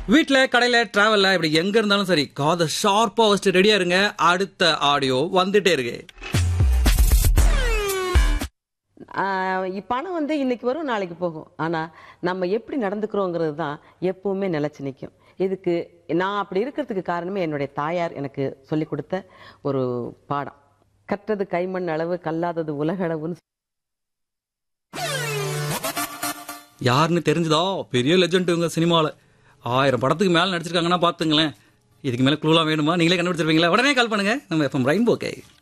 வீட்ல கடையில டிராவல்ல இப்படி எங்க இருந்தாலும் சரி காதை ஷார்ப்பா வச்சுட்டு ரெடியா இருங்க அடுத்த ஆடியோ வந்துட்டே இருக்கு ஆஹ் இ- பணம் வந்து இன்னைக்கு வரும் நாளைக்கு போகும் ஆனா நம்ம எப்படி நடந்துக்கிறோங்கிறது தான் எப்பவுமே நிலைச்சு நிற்கும் இதுக்கு நான் அப்படி இருக்கிறதுக்கு காரணமே என்னுடைய தாயார் எனக்கு சொல்லி கொடுத்த ஒரு பாடம் கற்றது கைமண் அளவு கல்லாதது உலக அளவுன்னு யாருன்னு தெரிஞ்சுதா பெரிய லெஜண்ட் இவங்க சினிமால ஆயிரம் படத்துக்கு மேல நடிச்சிருக்காங்கன்னா பாத்துங்களேன் இதுக்கு மேல க்ளூலாம் வேணுமா நீங்களே கண்டுபிடிச்சிருப்பீங்களா உடனே கால் பண்ணுங்க நம்ம எஃப்எம் ரெயின்போக்கே